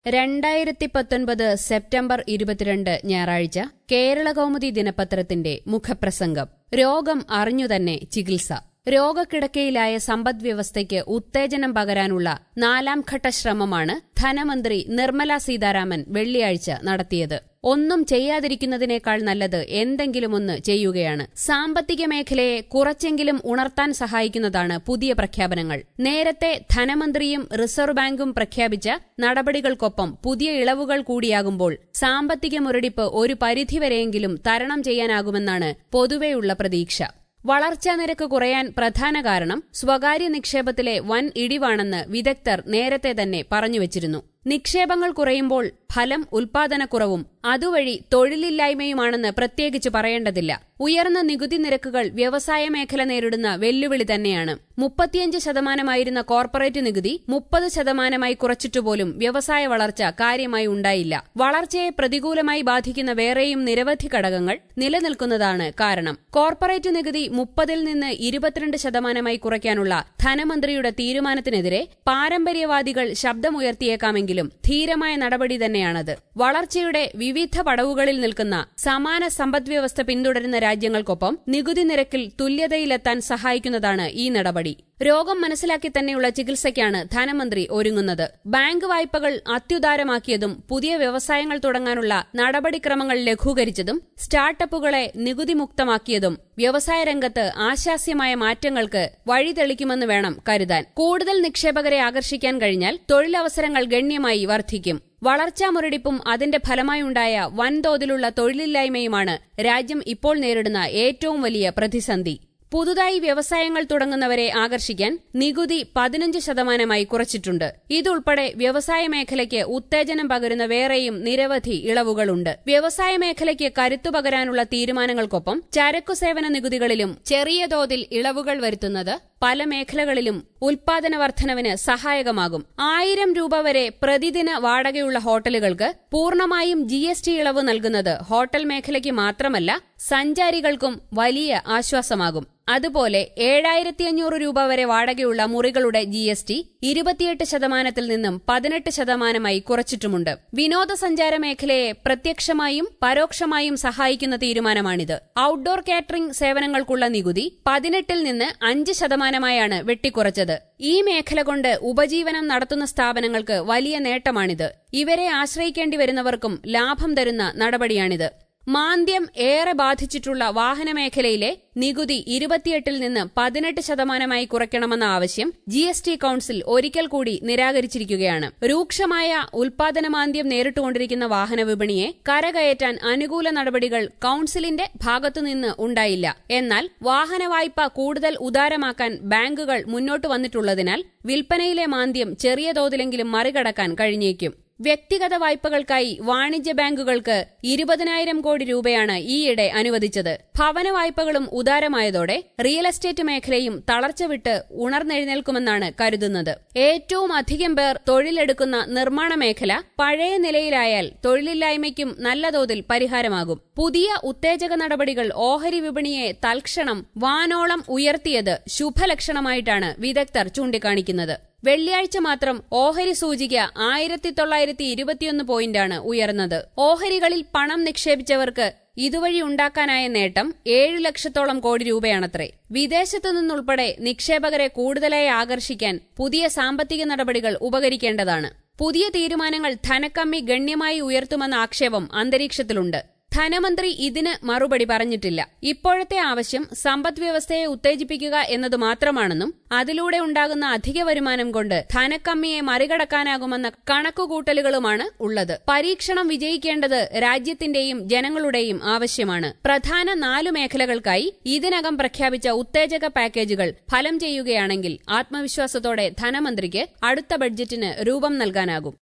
രണ്ടായിരത്തി പത്തൊൻപത് സെപ്റ്റംബർ ഇരുപത്തിരണ്ട് ഞായറാഴ്ച കേരള കൗമുദി ദിനപത്രത്തിന്റെ മുഖപ്രസംഗം രോഗം അറിഞ്ഞുതന്നെ ചികിത്സ രോഗക്കിടക്കയിലായ സമ്പദ്വ്യവസ്ഥയ്ക്ക് ഉത്തേജനം പകരാനുള്ള നാലാം ഘട്ട ശ്രമമാണ് ധനമന്ത്രി നിർമ്മല സീതാരാമൻ വെള്ളിയാഴ്ച നടത്തിയത് ഒന്നും ചെയ്യാതിരിക്കുന്നതിനേക്കാൾ നല്ലത് എന്തെങ്കിലുമൊന്ന് ചെയ്യുകയാണ് സാമ്പത്തിക മേഖലയെ കുറച്ചെങ്കിലും ഉണർത്താൻ സഹായിക്കുന്നതാണ് പുതിയ പ്രഖ്യാപനങ്ങൾ നേരത്തെ ധനമന്ത്രിയും റിസർവ് ബാങ്കും പ്രഖ്യാപിച്ച നടപടികൾക്കൊപ്പം പുതിയ ഇളവുകൾ കൂടിയാകുമ്പോൾ സാമ്പത്തിക മുരടിപ്പ് ഒരു പരിധിവരെയെങ്കിലും തരണം ചെയ്യാനാകുമെന്നാണ് പൊതുവെയുള്ള പ്രതീക്ഷ വളർച്ചാ നിരക്ക് കുറയാൻ പ്രധാന കാരണം സ്വകാര്യ നിക്ഷേപത്തിലെ വൻ ഇടിവാണെന്ന് വിദഗ്ധർ നേരത്തെ തന്നെ പറഞ്ഞുവച്ചിരുന്നു നിക്ഷേപങ്ങൾ കുറയുമ്പോൾ ഫലം ഉൽപാദനക്കുറവും അതുവഴി തൊഴിലില്ലായ്മയുമാണെന്ന് പ്രത്യേകിച്ച് പറയേണ്ടതില്ല ഉയർന്ന നികുതി നിരക്കുകൾ വ്യവസായ മേഖല നേരിടുന്ന വെല്ലുവിളി തന്നെയാണ് മുപ്പത്തിയഞ്ച് ശതമാനമായിരുന്ന കോർപ്പറേറ്റ് നികുതി മുപ്പത് ശതമാനമായി കുറച്ചിട്ടുപോലും വ്യവസായ വളർച്ച കാര്യമായി ഉണ്ടായില്ല വളർച്ചയെ പ്രതികൂലമായി ബാധിക്കുന്ന വേറെയും നിരവധി ഘടകങ്ങൾ നിലനിൽക്കുന്നതാണ് കാരണം കോർപ്പറേറ്റ് നികുതി മുപ്പതിൽ നിന്ന് ഇരുപത്തിരണ്ട് ശതമാനമായി കുറയ്ക്കാനുള്ള ധനമന്ത്രിയുടെ തീരുമാനത്തിനെതിരെ പാരമ്പര്യവാദികൾ ശബ്ദമുയർത്തിയേക്കാമെങ്കിലും ധീരമായ നടപടി തന്നെയാണത് വളർച്ചയുടെ വിവിധ പടവുകളിൽ നിൽക്കുന്ന സമാന സമ്പദ്വ്യവസ്ഥ പിന്തുടരുന്ന രാജ്യങ്ങൾക്കൊപ്പം നികുതി നിരക്കിൽ തുല്യതയിലെത്താൻ സഹായിക്കുന്നതാണ് ഈ നടപടി രോഗം മനസ്സിലാക്കി തന്നെയുള്ള ചികിത്സയ്ക്കാണ് ധനമന്ത്രി ഒരുങ്ങുന്നത് ബാങ്ക് വായ്പകൾ അത്യുദാരമാക്കിയതും പുതിയ വ്യവസായങ്ങൾ തുടങ്ങാനുള്ള നടപടിക്രമങ്ങൾ ലഘൂകരിച്ചതും സ്റ്റാർട്ടപ്പുകളെ നികുതിമുക്തമാക്കിയതും വ്യവസായ രംഗത്ത് ആശാസ്യമായ മാറ്റങ്ങൾക്ക് വഴിതെളിക്കുമെന്ന് വേണം കരുതാൻ കൂടുതൽ നിക്ഷേപകരെ ആകർഷിക്കാൻ കഴിഞ്ഞാൽ തൊഴിലവസരങ്ങൾ ഗണ്യമായി വർദ്ധിക്കും വളർച്ചാ മുരടിപ്പും അതിന്റെ ഫലമായുണ്ടായ വൻതോതിലുള്ള തൊഴിലില്ലായ്മയുമാണ് രാജ്യം ഇപ്പോൾ നേരിടുന്ന ഏറ്റവും വലിയ പ്രതിസന്ധി പുതുതായി വ്യവസായങ്ങൾ തുടങ്ങുന്നവരെ ആകർഷിക്കാൻ നികുതി പതിനഞ്ച് ശതമാനമായി കുറച്ചിട്ടുണ്ട് ഇതുൾപ്പെടെ വ്യവസായ മേഖലയ്ക്ക് ഉത്തേജനം പകരുന്ന വേറെയും നിരവധി ഇളവുകളുണ്ട് വ്യവസായ മേഖലയ്ക്ക് കരുത്തു പകരാനുള്ള തീരുമാനങ്ങൾക്കൊപ്പം ചരക്കു സേവന നികുതികളിലും ചെറിയ തോതിൽ ഇളവുകൾ വരുത്തുന്നത് പല മേഖലകളിലും ഉൽപാദന വർധനവിന് സഹായകമാകും ആയിരം രൂപ വരെ പ്രതിദിന വാടകയുള്ള ഹോട്ടലുകൾക്ക് പൂർണ്ണമായും ജി എസ് ടി ഇളവ് നൽകുന്നത് ഹോട്ടൽ മേഖലയ്ക്ക് മാത്രമല്ല സഞ്ചാരികൾക്കും വലിയ ആശ്വാസമാകും അതുപോലെ ഏഴായിരത്തി അഞ്ഞൂറ് രൂപ വരെ വാടകയുള്ള മുറികളുടെ ജി എസ് ടി ഇരുപത്തിയെട്ട് ശതമാനത്തിൽ നിന്നും പതിനെട്ട് ശതമാനമായി കുറച്ചിട്ടുമുണ്ട് വിനോദസഞ്ചാര മേഖലയെ പ്രത്യക്ഷമായും പരോക്ഷമായും സഹായിക്കുന്ന തീരുമാനമാണിത് ഔട്ട്ഡോർ കാറ്ററിംഗ് സേവനങ്ങൾക്കുള്ള നികുതി പതിനെട്ടിൽ നിന്ന് അഞ്ച് ശതമാനമായാണ് വെട്ടിക്കുറച്ചത് ഈ മേഖല കൊണ്ട് ഉപജീവനം നടത്തുന്ന സ്ഥാപനങ്ങൾക്ക് വലിയ നേട്ടമാണിത് ഇവരെ ആശ്രയിക്കേണ്ടി വരുന്നവർക്കും ലാഭം തരുന്ന നടപടിയാണിത് മാന്ദ്യം ഏറെ ബാധിച്ചിട്ടുള്ള വാഹനമേഖലയിലെ നികുതി ഇരുപത്തിയെട്ടിൽ നിന്ന് പതിനെട്ട് ശതമാനമായി കുറയ്ക്കണമെന്ന ആവശ്യം ജി എസ് ടി കൌൺസിൽ ഒരിക്കൽ കൂടി നിരാകരിച്ചിരിക്കുകയാണ് രൂക്ഷമായ ഉൽപാദനമാന്ദ്യം നേരിട്ടുകൊണ്ടിരിക്കുന്ന വാഹന വിപണിയെ കരകയറ്റാൻ അനുകൂല നടപടികൾ കൌൺസിലിന്റെ ഭാഗത്തുനിന്ന് ഉണ്ടായില്ല എന്നാൽ വാഹന വായ്പ കൂടുതൽ ഉദാരമാക്കാൻ ബാങ്കുകൾ മുന്നോട്ട് വന്നിട്ടുള്ളതിനാൽ വിൽപ്പനയിലെ മാന്ദ്യം ചെറിയ തോതിലെങ്കിലും മറികടക്കാൻ കഴിഞ്ഞേക്കും വ്യക്തിഗത വായ്പകൾക്കായി വാണിജ്യ ബാങ്കുകൾക്ക് ഇരുപതിനായിരം കോടി രൂപയാണ് ഈയിടെ അനുവദിച്ചത് ഭവന വായ്പകളും ഉദാരമായതോടെ റിയൽ എസ്റ്റേറ്റ് മേഖലയും തളർച്ച വിട്ട് ഉണർന്നെഴുന്നേൽക്കുമെന്നാണ് കരുതുന്നത് ഏറ്റവും അധികം പേർ തൊഴിലെടുക്കുന്ന നിർമ്മാണ മേഖല പഴയ നിലയിലായാൽ തൊഴിലില്ലായ്മയ്ക്കും നല്ല തോതിൽ പരിഹാരമാകും പുതിയ ഉത്തേജക നടപടികൾ ഓഹരി വിപണിയെ തൽക്ഷണം വാനോളം ഉയർത്തിയത് ശുഭലക്ഷണമായിട്ടാണ് വിദഗ്ധർ ചൂണ്ടിക്കാണിക്കുന്നത് വെള്ളിയാഴ്ച മാത്രം ഓഹരി സൂചിക ആയിരത്തി തൊള്ളായിരത്തി ഇരുപത്തിയൊന്ന് പോയിന്റാണ് ഉയർന്നത് ഓഹരികളിൽ പണം നിക്ഷേപിച്ചവർക്ക് ഇതുവഴി ഉണ്ടാക്കാനായ നേട്ടം ഏഴു ലക്ഷത്തോളം കോടി രൂപയാണത്രേ വിദേശത്തു നിന്നുൾപ്പെടെ നിക്ഷേപകരെ കൂടുതലായി ആകർഷിക്കാൻ പുതിയ സാമ്പത്തിക നടപടികൾ ഉപകരിക്കേണ്ടതാണ് പുതിയ തീരുമാനങ്ങൾ ധനക്കമ്മി ഗണ്യമായി ഉയർത്തുമെന്ന ആക്ഷേപം അന്തരീക്ഷത്തിലുണ്ട് ധനമന്ത്രി ഇതിന് മറുപടി പറഞ്ഞിട്ടില്ല ഇപ്പോഴത്തെ ആവശ്യം സമ്പദ് വ്യവസ്ഥയെ ഉത്തേജിപ്പിക്കുക എന്നത് മാത്രമാണെന്നും അതിലൂടെ ഉണ്ടാകുന്ന അധിക വരുമാനം കൊണ്ട് ധനക്കമ്മിയെ മറികടക്കാനാകുമെന്ന കണക്കുകൂട്ടലുകളുമാണ് ഉള്ളത് പരീക്ഷണം വിജയിക്കേണ്ടത് രാജ്യത്തിന്റെയും ജനങ്ങളുടെയും ആവശ്യമാണ് പ്രധാന നാലു മേഖലകൾക്കായി ഇതിനകം പ്രഖ്യാപിച്ച ഉത്തേജക പാക്കേജുകൾ ഫലം ചെയ്യുകയാണെങ്കിൽ ആത്മവിശ്വാസത്തോടെ ധനമന്ത്രിക്ക് അടുത്ത ബഡ്ജറ്റിന് രൂപം നൽകാനാകും